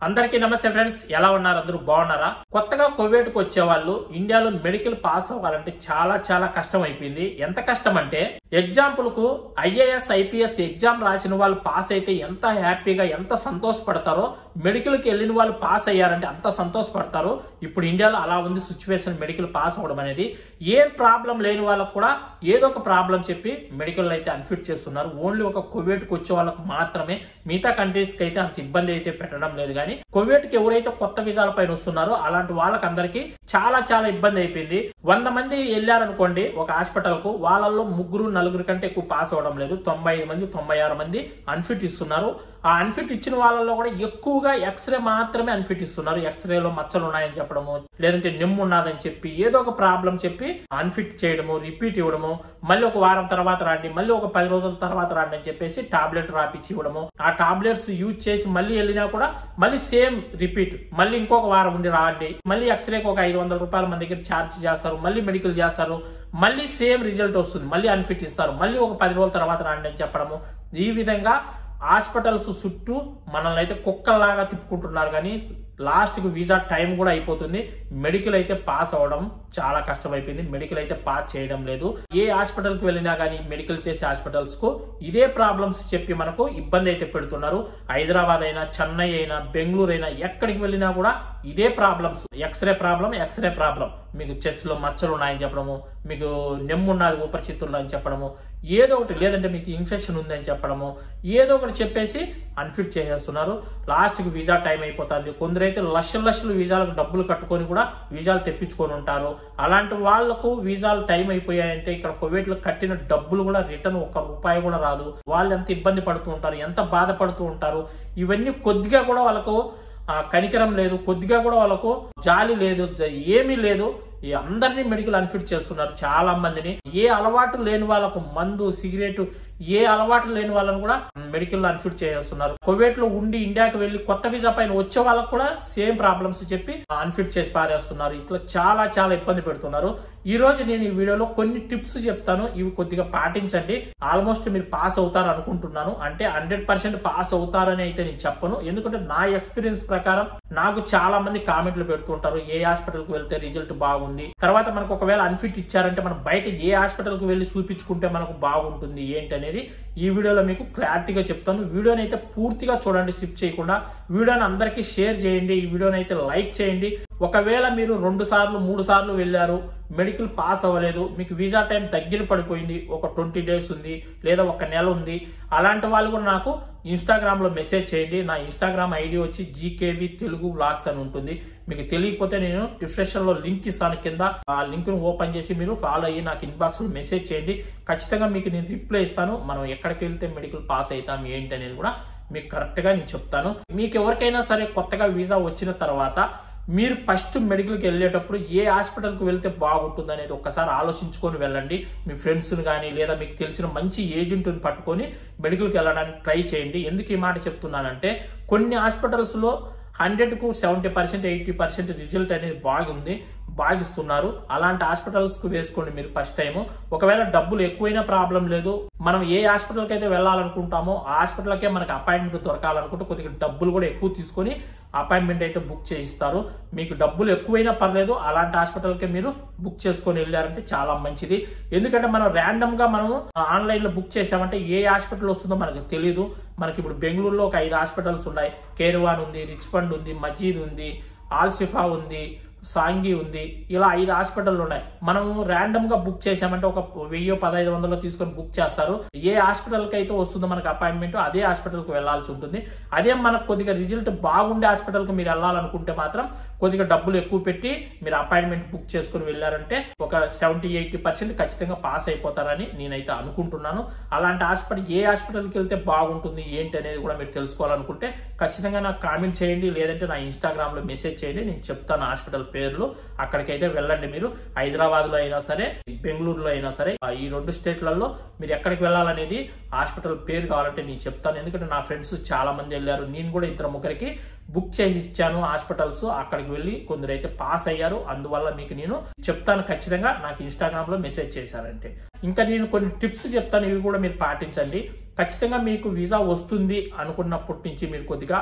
అందరికీ నమస్తే ఫ్రెండ్స్ ఎలా ఉన్నారు అందరూ బాగున్నారా కొత్తగా కోవిడ్ కు వచ్చే వాళ్ళు ఇండియాలో మెడికల్ పాస్ అవ్వాలంటే చాలా చాలా కష్టం అయిపోయింది ఎంత కష్టం అంటే ఎగ్జాంపుల్ కు ఐఏఎస్ ఐపీఎస్ ఎగ్జామ్ రాసిన వాళ్ళు పాస్ అయితే ఎంత హ్యాపీగా ఎంత సంతోషపడతారో మెడికల్ కి వెళ్ళిన వాళ్ళు పాస్ అయ్యారంటే అంత సంతోషపడతారు ఇప్పుడు ఇండియాలో అలా ఉంది సిచ్యువేషన్ మెడికల్ పాస్ అవ్వడం అనేది ఏ ప్రాబ్లం లేని వాళ్ళకు కూడా ఏదో ఒక ప్రాబ్లం చెప్పి మెడికల్ అయితే అన్ఫిట్ చేస్తున్నారు ఓన్లీ ఒక కోవిడ్ కు వచ్చే వాళ్ళకు మాత్రమే మిగతా కంట్రీస్ కి అయితే అంత ఇబ్బంది అయితే పెట్టడం లేదు కానీ కోవిడ్ కి ఎవరైతే కొత్త విజాల పైన వస్తున్నారో అలాంటి వాళ్ళకి అందరికి చాలా చాలా ఇబ్బంది అయిపోయింది వంద మంది వెళ్ళారనుకోండి ఒక హాస్పిటల్ కు వాళ్ళల్లో ముగ్గురు నలుగురు కంటే ఎక్కువ పాస్ అవ్వడం లేదు తొంభై ఐదు మంది తొంభై ఆరు మంది అన్ఫిట్ ఇస్తున్నారు ఆ అన్ఫిట్ ఇచ్చిన వాళ్ళలో కూడా ఎక్కువగా ఎక్స్రే మాత్రమే అన్ఫిట్ ఇస్తున్నారు ఎక్స్రేలో మచ్చలు ఉన్నాయని చెప్పడము లేదంటే నిమ్ము ఉన్నదని చెప్పి ఏదో ఒక ప్రాబ్లం చెప్పి అన్ఫిట్ చేయడము రిపీట్ ఇవ్వడము మళ్ళీ ఒక వారం తర్వాత రండి మళ్ళీ ఒక పది రోజుల తర్వాత రండి అని చెప్పేసి టాబ్లెట్ రాపిచ్చి ఇవ్వడము ఆ టాబ్లెట్స్ యూజ్ చేసి మళ్ళీ వెళ్ళినా కూడా మళ్ళీ సేమ్ రిపీట్ మళ్ళీ ఇంకొక వారం ఉండి రాండి మళ్ళీ ఎక్స్రేకి ఒక ఐదు వందల రూపాయలు మన దగ్గర ఛార్జ్ చేస్తారు మళ్ళీ మెడికల్ చేస్తారు మళ్ళీ సేమ్ రిజల్ట్ వస్తుంది మళ్ళీ అన్ఫిట్ ఇస్తారు మళ్ళీ ఒక పది రోజుల తర్వాత రండి అని చెప్పడము ఈ విధంగా హాస్పిటల్స్ చుట్టూ మనల్ని అయితే కుక్కల్లాగా తిప్పుకుంటున్నారు కానీ లాస్ట్ కి వీసా టైం కూడా అయిపోతుంది మెడికల్ అయితే పాస్ అవ్వడం చాలా కష్టం అయిపోయింది మెడికల్ అయితే పాస్ చేయడం లేదు ఏ హాస్పిటల్ కి వెళ్ళినా కానీ మెడికల్ చేసే హాస్పిటల్స్ కు ఇదే ప్రాబ్లమ్స్ చెప్పి మనకు ఇబ్బంది అయితే పెడుతున్నారు హైదరాబాద్ అయినా చెన్నై అయినా బెంగళూరు అయినా ఎక్కడికి వెళ్ళినా కూడా ఇదే problems x-ray problem x-ray problem మీకు చెస్ట్ లో మచ్చలు ఉన్నాయని చెప్పడము మీకు నెమ్ము ఉన్నది ఉపరిచిత్తుల్లో అని చెప్పడము ఏదో ఒకటి లేదంటే మీకు ఇన్ఫెక్షన్ ఉందని చెప్పడము ఏదో ఒకటి చెప్పేసి అన్ఫిట్ చేసేస్తున్నారు లాస్ట్ కి వీసా టైం అయిపోతుంది కొందరైతే లక్షల లక్షలు వీసాలకు డబ్బులు కట్టుకొని కూడా వీసాలు తెప్పించుకొని ఉంటారు అలాంటి వాళ్లకు వీసాలు టైం అయిపోయాయంటే ఇక్కడ కోవిడ్ లో కట్టిన డబ్బులు కూడా రిటర్న్ ఒక్క రూపాయి కూడా రాదు వాళ్ళు ఎంత ఇబ్బంది పడుతూ ఉంటారు ఎంత బాధపడుతూ ఉంటారు ఇవన్నీ కొద్దిగా కూడా వాళ్ళకు ఆ కనికరం లేదు కొద్దిగా కూడా వాళ్ళకు జాలి లేదు జ- ఏమీ లేదు ఈ అందరినీ మెడికల్ అన్ఫిట్ చేస్తున్నారు చాలా మందిని ఏ అలవాటు లేని వాళ్ళకు మందు సిగరెట్ ఏ అలవాటు లేని వాళ్ళని కూడా మెడికల్ అన్ఫిట్ చేస్తున్నారు కోవిడ్ లో ఉండి ఇండియాకి వెళ్లి కొత్త వీసా పైన వచ్చే వాళ్ళకు కూడా సేమ్ ప్రాబ్లమ్స్ చెప్పి అన్ఫిట్ చేసి పారేస్తున్నారు ఇట్లా చాలా చాలా ఇబ్బంది పెడుతున్నారు ఈ రోజు నేను ఈ వీడియోలో కొన్ని టిప్స్ చెప్తాను ఇవి కొద్దిగా పాటించండి ఆల్మోస్ట్ మీరు పాస్ అవుతారు అనుకుంటున్నాను అంటే హండ్రెడ్ పర్సెంట్ పాస్ అవుతారని అయితే నేను చెప్పను ఎందుకంటే నా ఎక్స్పీరియన్స్ ప్రకారం నాకు చాలా మంది కామెంట్లు పెడుతుంటారు ఏ హాస్పిటల్ కు వెళ్తే రిజల్ట్ బాగుంది తర్వాత మనకు ఒకవేళ అన్ఫిట్ ఇచ్చారంటే మనం బయట ఏ హాస్పిటల్ కు వెళ్ళి చూపించుకుంటే మనకు బాగుంటుంది ఏంటి అనేది ఈ వీడియోలో మీకు క్లారిటీగా చెప్తాను వీడియోని అయితే పూర్తిగా చూడండి స్కిప్ చేయకుండా వీడియోని అందరికీ షేర్ చేయండి ఈ వీడియోని అయితే లైక్ చేయండి ఒకవేళ మీరు రెండు సార్లు మూడు సార్లు వెళ్ళారు మెడికల్ పాస్ అవ్వలేదు మీకు వీసా టైం దగ్గర పడిపోయింది ఒక ట్వంటీ డేస్ ఉంది లేదా ఒక నెల ఉంది అలాంటి వాళ్ళు కూడా నాకు ఇన్స్టాగ్రామ్ లో మెసేజ్ చేయండి నా ఇన్స్టాగ్రామ్ ఐడి వచ్చి జీకేవి తెలుగు వ్లాగ్స్ అని ఉంటుంది మీకు తెలియకపోతే నేను డిస్క్రిప్షన్ లో లింక్ ఇస్తాను కింద ఆ లింక్ ను ఓపెన్ చేసి మీరు ఫాలో అయ్యి నాకు ఇన్బాక్స్ లో మెసేజ్ చేయండి ఖచ్చితంగా మీకు నేను రిప్లై ఇస్తాను మనం ఎక్కడికి వెళ్తే మెడికల్ పాస్ అవుతాం ఏంటి అనేది కూడా మీకు కరెక్ట్ గా నేను చెప్తాను మీకు ఎవరికైనా సరే కొత్తగా వీసా వచ్చిన తర్వాత మీరు ఫస్ట్ మెడికల్కి వెళ్ళేటప్పుడు ఏ హాస్పిటల్కి వెళ్తే బాగుంటుంది అనేది ఒక్కసారి ఆలోచించుకొని వెళ్ళండి మీ ఫ్రెండ్స్ని కానీ లేదా మీకు తెలిసిన మంచి ఏజెంట్ని పట్టుకొని మెడికల్కి వెళ్ళడానికి ట్రై చేయండి ఎందుకు ఈ మాట చెప్తున్నానంటే కొన్ని హాస్పిటల్స్లో హండ్రెడ్కు seventy percent eighty percent result అనేది బాగుంది బాగిస్తున్నారు అలాంటి హాస్పిటల్స్ కు వేసుకోండి మీరు ఫస్ట్ టైం ఒకవేళ డబ్బులు ఎక్కువైనా ప్రాబ్లం లేదు మనం ఏ హాస్పిటల్కి అయితే వెళ్ళాలనుకుంటామో ఆ హాస్పిటల్కే మనకి అపాయింట్మెంట్ దొరకాలనుకుంటే కొద్దిగా డబ్బులు కూడా ఎక్కువ తీసుకొని అపాయింట్మెంట్ అయితే బుక్ చేయిస్తారు మీకు డబ్బులు ఎక్కువైనా పర్లేదు అలాంటి హాస్పిటల్కే మీరు బుక్ చేసుకొని వెళ్ళారంటే చాలా మంచిది ఎందుకంటే మనం ర్యాండమ్ గా మనం ఆన్లైన్ లో బుక్ చేసామంటే ఏ హాస్పిటల్ వస్తుందో మనకు తెలియదు మనకి ఇప్పుడు బెంగళూరులో ఒక ఐదు హాస్పిటల్స్ ఉన్నాయి కేర్వాన్ ఉంది రిచ్ ఫండ్ ఉంది మజీద్ ఉంది ఆల్సిఫా ఉంది సాంగి ఉంది ఇలా ఐదు హాస్పిటల్ ఉన్నాయి మనం ర్యాండమ్ గా బుక్ చేసామంటే ఒక వెయ్యి పదహైదు వందలు తీసుకొని బుక్ చేస్తారు ఏ హాస్పిటల్ కి అయితే వస్తుందో మనకి అపాయింట్మెంట్ అదే హాస్పిటల్ కి వెళ్లాల్సి ఉంటుంది అదే మనకు కొద్దిగా రిజల్ట్ బాగుండే హాస్పిటల్ కి మీరు వెళ్ళాలనుకుంటే మాత్రం కొద్దిగా డబ్బులు ఎక్కువ పెట్టి మీరు అపాయింట్మెంట్ బుక్ చేసుకుని వెళ్ళారంటే ఒక సెవెంటీ ఎయిటీ పర్సెంట్ ఖచ్చితంగా పాస్ అయిపోతారని నేనైతే అనుకుంటున్నాను అలాంటి హాస్పిటల్ ఏ హాస్పిటల్కి వెళ్తే బాగుంటుంది ఏంటి అనేది కూడా మీరు తెలుసుకోవాలనుకుంటే ఖచ్చితంగా నాకు కామెంట్ చేయండి లేదంటే నా ఇన్స్టాగ్రామ్ లో మెసేజ్ చేయండి నేను చెప్తాను హాస్పిటల్ పేర్లు అక్కడికైతే వెళ్ళండి మీరు హైదరాబాద్ లో అయినా సరే బెంగళూరులో అయినా సరే ఆ ఈ రెండు స్టేట్లలో మీరు ఎక్కడికి వెళ్ళాలనేది హాస్పిటల్ పేరు కావాలంటే నేను చెప్తాను ఎందుకంటే నా ఫ్రెండ్స్ చాలా మంది వెళ్ళారు నేను కూడా ఇద్దరు ముగ్గురికి బుక్ చేసి ఇచ్చాను హాస్పిటల్స్ అక్కడికి వెళ్ళి కొందరైతే పాస్ అయ్యారు అందువల్ల మీకు నేను చెప్తాను ఖచ్చితంగా నాకు ఇన్స్టాగ్రామ్ లో మెసేజ్ చేశారంటే ఇంకా నేను కొన్ని టిప్స్ చెప్తాను ఇవి కూడా మీరు పాటించండి ఖచ్చితంగా మీకు వీసా వస్తుంది అనుకున్నప్పటి నుంచి మీరు కొద్దిగా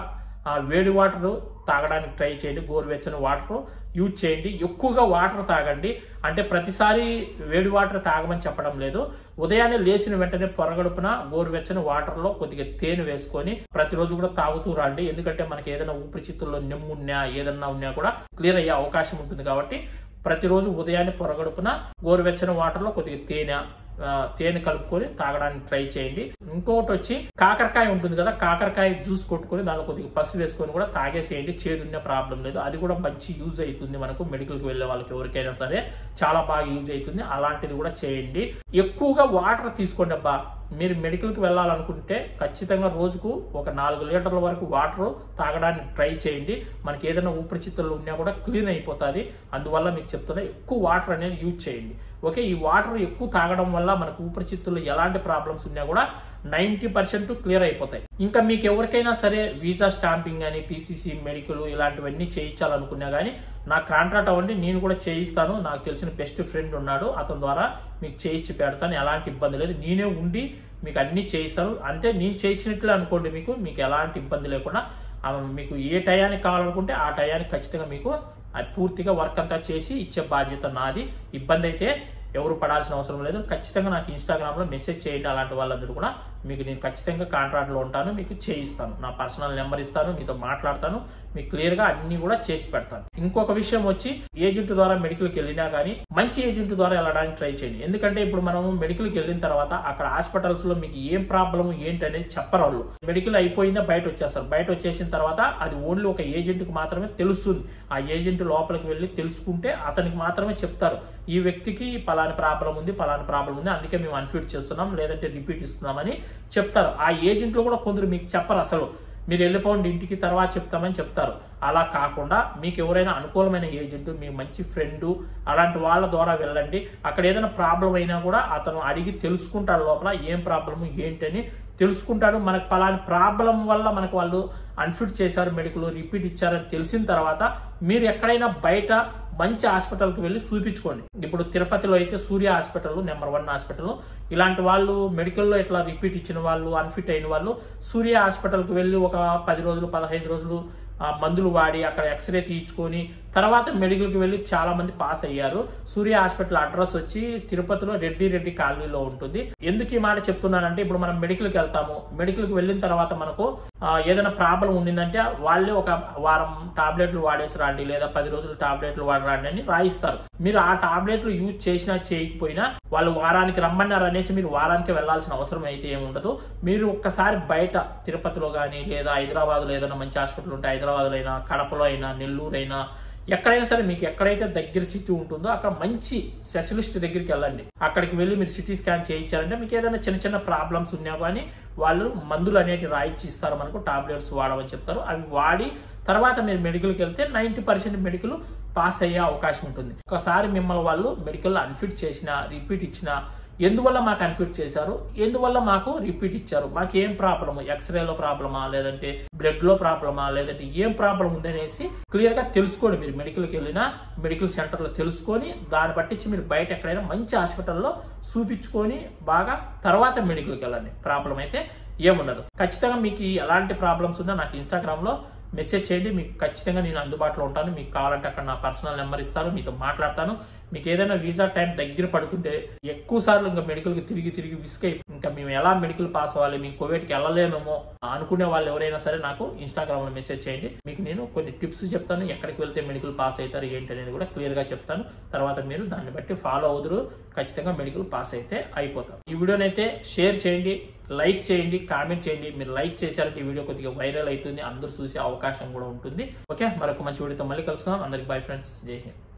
ఆ వేడి వాటర్ తాగడానికి ట్రై చేయండి గోరువెచ్చని వాటర్ యూజ్ చేయండి ఎక్కువగా వాటర్ తాగండి అంటే ప్రతిసారి వేడి వాటర్ తాగమని చెప్పడం లేదు ఉదయాన్నే లేచిన వెంటనే పొరగడుపున గోరువెచ్చని వాటర్లో కొద్దిగా తేనె వేసుకొని ప్రతిరోజు కూడా తాగుతూ రండి ఎందుకంటే మనకి ఏదైనా ఊపిరితిత్తుల్లో నిమ్ము ఉన్నా ఏదన్నా ఉన్నా కూడా క్లియర్ అయ్యే అవకాశం ఉంటుంది కాబట్టి ప్రతిరోజు ఉదయాన్నే పొరగడుపున గోరువెచ్చని వాటర్లో కొద్దిగా తేనె ఆ, తేనె కలుపుకొని తాగడానికి ట్రై చేయండి ఇంకొకటి వచ్చి కాకరకాయ ఉంటుంది కదా కాకరకాయ జ్యూస్ కొట్టుకొని దానిలో కొద్దిగా పసుపు వేసుకొని కూడా తాగేసేయండి చేదున్న ప్రాబ్లం లేదు అది కూడా మంచి యూజ్ అవుతుంది మనకు మెడికల్కి వెళ్ళే వాళ్ళకి ఎవరికైనా సరే చాలా బాగా యూజ్ అవుతుంది అలాంటిది కూడా చేయండి ఎక్కువగా వాటర్ తీసుకోండి అబ్బా మీరు మెడికల్కి వెళ్ళాలనుకుంటే ఖచ్చితంగా రోజుకు ఒక నాలుగు లీటర్ల వరకు వాటర్ తాగడానికి ట్రై చేయండి మనకి ఏదైనా ఊపిరితిత్తులు ఉన్నా కూడా క్లీన్ అయిపోతుంది అందువల్ల మీకు చెప్తున్నా ఎక్కువ వాటర్ అనేది యూజ్ చేయండి ఓకే ఈ వాటర్ ఎక్కువ తాగడం వల్ల మనకు ఊపిరితిత్తుల్లో ఎలాంటి ప్రాబ్లమ్స్ ఉన్నా కూడా నైంటీ పర్సెంట్ క్లియర్ అయిపోతాయి ఇంకా మీకు ఎవరికైనా సరే వీసా స్టాంపింగ్ అని పీసీసీ మెడికల్ ఇలాంటివన్నీ చేయించాలనుకున్నా కానీ నా కాంట్రాక్ట్ అవ్వండి నేను కూడా చేయిస్తాను నాకు తెలిసిన బెస్ట్ ఫ్రెండ్ ఉన్నాడు అతని ద్వారా మీకు చేయించి పెడతాను ఎలాంటి ఇబ్బంది లేదు నేనే ఉండి మీకు అన్ని చేయిస్తాను అంటే నేను చేయించినట్లే అనుకోండి మీకు మీకు ఎలాంటి ఇబ్బంది లేకుండా ఆ, మీకు ఏ టయానికి కావాలనుకుంటే ఆ టయానికి ఖచ్చితంగా మీకు అది పూర్తిగా వర్క్ అంతా చేసి ఇచ్చే బాధ్యత నాది ఇబ్బంది అయితే ఎవరు పడాల్సిన అవసరం లేదు ఖచ్చితంగా నాకు ఇన్స్టాగ్రామ్ లో మెసేజ్ చేయండి అలాంటి వాళ్ళందరూ కూడా మీకు నేను ఖచ్చితంగా కాంట్రాక్ట్ లో ఉంటాను మీకు చేయిస్తాను నా పర్సనల్ నెంబర్ ఇస్తాను మీతో మాట్లాడతాను మీకు క్లియర్ గా అన్ని కూడా చేసి పెడతాను ఇంకొక విషయం వచ్చి ఏజెంట్ ద్వారా మెడికల్ కి వెళ్ళినా కానీ మంచి ఏజెంట్ ద్వారా వెళ్ళడానికి ట్రై చేయండి ఎందుకంటే ఇప్పుడు మనం మెడికల్ కి వెళ్ళిన తర్వాత అక్కడ హాస్పిటల్స్ లో మీకు ఏం ప్రాబ్లం ఏంటి అనేది చెప్పరు వాళ్ళు మెడికల్ అయిపోయిందా బయట వచ్చేస్తారు బయట వచ్చేసిన తర్వాత అది ఓన్లీ ఒక ఏజెంట్ కి మాత్రమే తెలుస్తుంది ఆ ఏజెంట్ లోపలికి వెళ్ళి తెలుసుకుంటే అతనికి మాత్రమే చెప్తారు ఈ వ్యక్తికి పలాని ప్రాబ్లం ఉంది పలాని ప్రాబ్లం ఉంది అందుకే మేము అన్ఫిట్ చేస్తున్నాం లేదంటే రిపీట్ ఇస్తున్నామని చెప్తారు ఆ ఏజెంట్లు కూడా కొందరు మీకు చెప్పరు అసలు మీరు వెళ్ళిపోండి ఇంటికి తర్వాత చెప్తామని చెప్తారు అలా కాకుండా మీకు ఎవరైనా అనుకూలమైన ఏజెంట్ మీ మంచి ఫ్రెండ్ అలాంటి వాళ్ళ ద్వారా వెళ్ళండి అక్కడ ఏదైనా ప్రాబ్లం అయినా కూడా అతను అడిగి తెలుసుకుంటాడు లోపల ఏం ప్రాబ్లము ఏంటని తెలుసుకుంటాడు మనకు పలాని ప్రాబ్లం వల్ల మనకు వాళ్ళు అన్ఫిట్ చేశారు మెడికల్ రిపీట్ ఇచ్చారని తెలిసిన తర్వాత మీరు ఎక్కడైనా బయట మంచి హాస్పిటల్కి వెళ్ళి చూపించుకోండి ఇప్పుడు తిరుపతిలో అయితే Surya hospital number one hospital ఇలాంటి వాళ్ళు మెడికల్లో ఇట్లా రిపీట్ ఇచ్చిన వాళ్ళు అన్ఫిట్ అయిన వాళ్ళు సూర్య హాస్పిటల్కి వెళ్ళి ఒక పది రోజులు పదహైదు రోజులు ఆ, మందులు వాడి అక్కడ ఎక్స్రే తీయించుకొని తర్వాత మెడికల్కి వెళ్ళి చాలా మంది పాస్ అయ్యారు సూర్య హాస్పిటల్ అడ్రస్ వచ్చి తిరుపతిలో రెడ్డి రెడ్డి కాలనీలో ఉంటుంది ఎందుకు ఈ మాట చెప్తున్నానంటే ఇప్పుడు మనం మెడికల్కి వెళ్తాము మెడికల్కి వెళ్ళిన తర్వాత మనకు ఆ, ఏదైనా ప్రాబ్లం ఉండిందంటే వాళ్ళే ఒక వారం టాబ్లెట్లు వాడేసి రండి లేదా పది రోజులు టాబ్లెట్లు వాడరండి అని రాయిస్తారు మీరు ఆ టాబ్లెట్లు యూజ్ చేసినా చేయకపోయినా వాళ్ళు వారానికి రమ్మన్నారు అనేసి మీరు వారానికి వెళ్లాల్సిన అవసరం అయితే ఏమి ఉండదు మీరు ఒక్కసారి బయట తిరుపతిలో కానీ లేదా హైదరాబాద్లో ఏదైనా మంచి హాస్పిటల్ ఉంటే హైదరాబాద్లో అయినా కడపలో అయినా నెల్లూరు అయినా ఎక్కడైనా సరే మీకు ఎక్కడైతే దగ్గర సిటీ ఉంటుందో అక్కడ మంచి స్పెషలిస్ట్ దగ్గరికి వెళ్ళండి అక్కడికి వెళ్ళి మీరు సిటీ స్కాన్ చేయించారంటే మీకు ఏదైనా చిన్న చిన్న ప్రాబ్లమ్స్ ఉన్నా కానీ వాళ్ళు మందులు అనేవి రాయిచ్చి ఇస్తారు మనకు టాబ్లెట్స్ వాడమని చెప్తారు అవి వాడి తర్వాత మీరు మెడికల్కి వెళ్తే నైంటీ పర్సెంట్ మెడికల్ పాస్ అయ్యే అవకాశం ఉంటుంది ఒకసారి మిమ్మల్ని వాళ్ళు మెడికల్ అన్ఫిట్ చేసిన రిపీట్ ఇచ్చిన ఎందువల్ల మాకు అన్ఫిట్ చేశారు ఎందువల్ల మాకు రిపీట్ ఇచ్చారు మాకు ఏం ప్రాబ్లమ్ ఎక్స్రేలో ప్రాబ్లమా లేదంటే బ్లడ్ లో ప్రాబ్లమా లేదంటే ఏం ప్రాబ్లం ఉందనేసి క్లియర్ గా తెలుసుకోండి మీరు మెడికల్కి వెళ్ళినా మెడికల్ సెంటర్ లో తెలుసుకొని దాన్ని పట్టించి మీరు బయట ఎక్కడైనా మంచి హాస్పిటల్లో చూపించుకొని బాగా తర్వాత మెడికల్కి వెళ్ళండి ప్రాబ్లం అయితే ఏముండదు ఖచ్చితంగా మీకు ఎలాంటి ప్రాబ్లమ్స్ ఉన్నా నాకు ఇన్స్టాగ్రామ్ లో మెసేజ్ చేయండి మీకు ఖచ్చితంగా నేను అందుబాటులో ఉంటాను మీకు కావాలంటే అక్కడ నా పర్సనల్ నెంబర్ ఇస్తాను మీతో మాట్లాడతాను మీకు ఏదైనా వీసా టైం దగ్గర పడుతుంటే ఎక్కువ సార్లు ఇంకా మెడికల్ కి తిరిగి తిరిగి విసుక్ అయిపో ఇంకా మేము ఎలా మెడికల్ పాస్ అవ్వాలి మేము కోవిడ్కి వెళ్ళలేమేమో అనుకునే వాళ్ళు ఎవరైనా సరే నాకు ఇన్స్టాగ్రామ్ లో మెసేజ్ చేయండి మీకు నేను కొన్ని టిప్స్ చెప్తాను ఎక్కడికి వెళ్తే మెడికల్ పాస్ అవుతారు ఏంటి అనేది కూడా క్లియర్ గా చెప్తాను తర్వాత మీరు దాన్ని బట్టి ఫాలో అవుదురు ఖచ్చితంగా మెడికల్ పాస్ అయితే అయిపోతారు ఈ వీడియోనైతే షేర్ చేయండి లైక్ చేయండి కామెంట్ చేయండి మీరు లైక్ చేశారంటే ఈ వీడియో కొద్దిగా వైరల్ అవుతుంది అందరూ చూసే అవకాశం కూడా ఉంటుంది ఓకే మరొక మంచి వీడియోతో మళ్ళీ కలుసుకుందాం అందరికి బై ఫ్రెండ్స్ జై హింద్